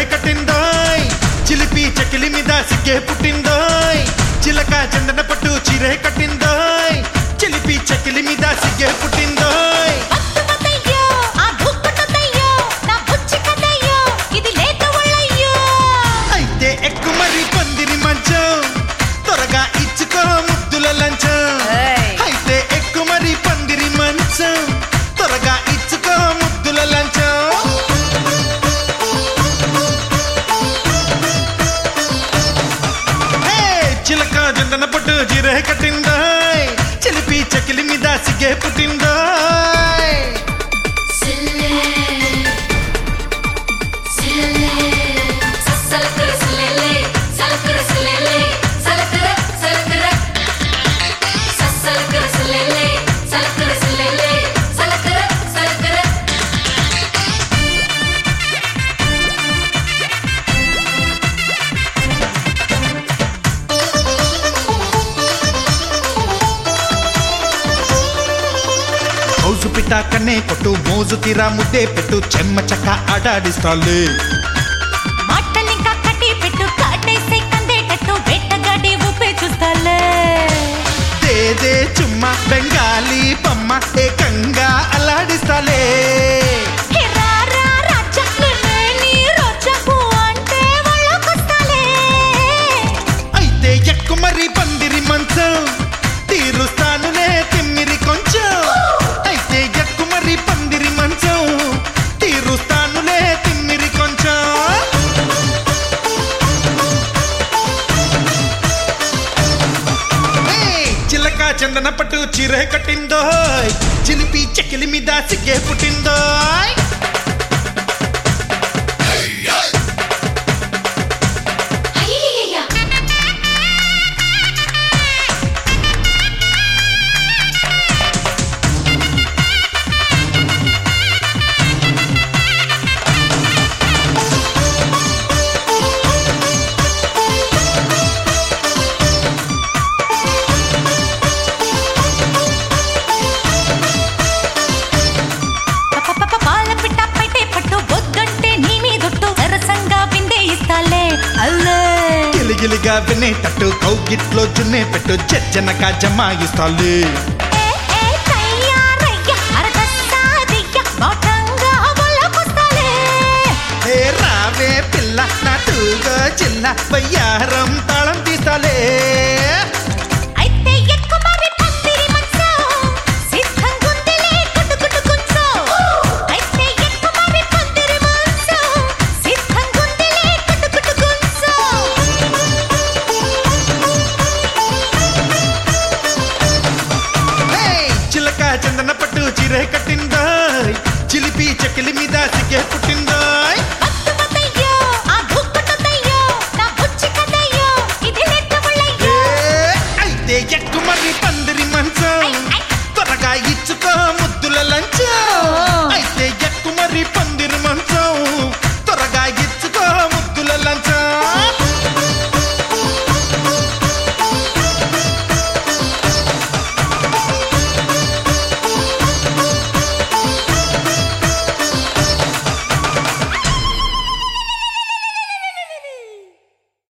కట్టిందోయ్ చిలిపి చకిలి మీద సిగ్గే పుట్టిందోయ్ చిలక చందన పట్టు చీరే కట్టిందోయ్ చిలిపి చకిలి మీద సిగ్గే పుట్టిందోయ్ అద్భుతయ్యో, ఆ దుఃఖతయ్యో, నా బుచ్చి కథయ్యో, ఇది లేత ఒళ్ళయ్యో. అయితే ఎక్కు మరి పందిరి మంచం త్వరగా ఇచ్చుకో ముద్దుల లంచం ఏయ్. అయితే ఎక్కు మరి పందిరి మంచం త్వరగా ఇచ్చుకో ముద్దుల లంచం హే, చిలక జందన పట్టు జీరే కట్టిందాయ్ చిలిపి చకిలి మీద సిగ్గే పుట్టిందాయ్ సిల్లే సిల్లే ససలకర సిల్లే సలకర సిల్లే సలకర సలకర ససలకర సిల్లే సలకర సిల్లే సలకర సలకర హౌసు పిట్ట కన్నే కొట్టు మోజు తీరా ముద్దే పెట్టు చెమ్మ చక్క ఆడాడిస్తాలే మాటలింకా కట్టి పెట్టు, కాటేసే కందేటట్టు, వేటగాడి ఊపే చూస్తాలే. దేదే చుమ్మ బెంగాలీ బొమ్మ ఏకంగా అల్లాడిస్తాలే హే రారా రాజా, నిన్నే నీ రోజా, ఊ అంటే ఒళ్ళోకొస్తాలే. అయితే ఎక్కు మరి పందిరి మంచం తీరుస్తానులే తిమ్మిరి కొంచెం అయితే ఎక్కు మరి పందిరి మంచం తీరుస్తానులే తిమ్మిరి కొంచెం ఏయ్, చిలక చందన పట్టు చీర కట్టిందోయ్ చిలిపి చెకిలి మీద సిగ్గే పుట్టిందోయ్ అయ్యయ్యయ్య పపపప పాల పిట్ట పైటే పట్టు, బొద్దంటే నీ మీదొట్టు, సరసంగా విందే ఇస్తాలే. అల్లే గిలిగిలిగా వినేటట్టు కౌగిట్లో జున్నే పెట్టు జజ్జనక జమాయిస్తాలే ఏ ఏ తయ్యారయ్య అరగస్తాదియ్య బాటంగా ఒళ్ళోకొస్తాలే. ఏ రావే పిల్ల నటుగా చిన్న వయ్యారం తాళం తీస్తాలే అయితే ఎక్కు మరి పందిరి మంచం, సిద్ధంగుందిలే గుడ్డుగుడ్డు గుంచం. అయితే ఎక్కు మరి పందిరి మంచం, సిద్ధంగుందిలే గుడ్డుగుడ్డు గుంచం. ఏయ్, చిలక చందన పట్టు చీరే కట్టిందాయ్ చిలిపి చెకిలి మీద సిగ్గే పుట్టిందాయ్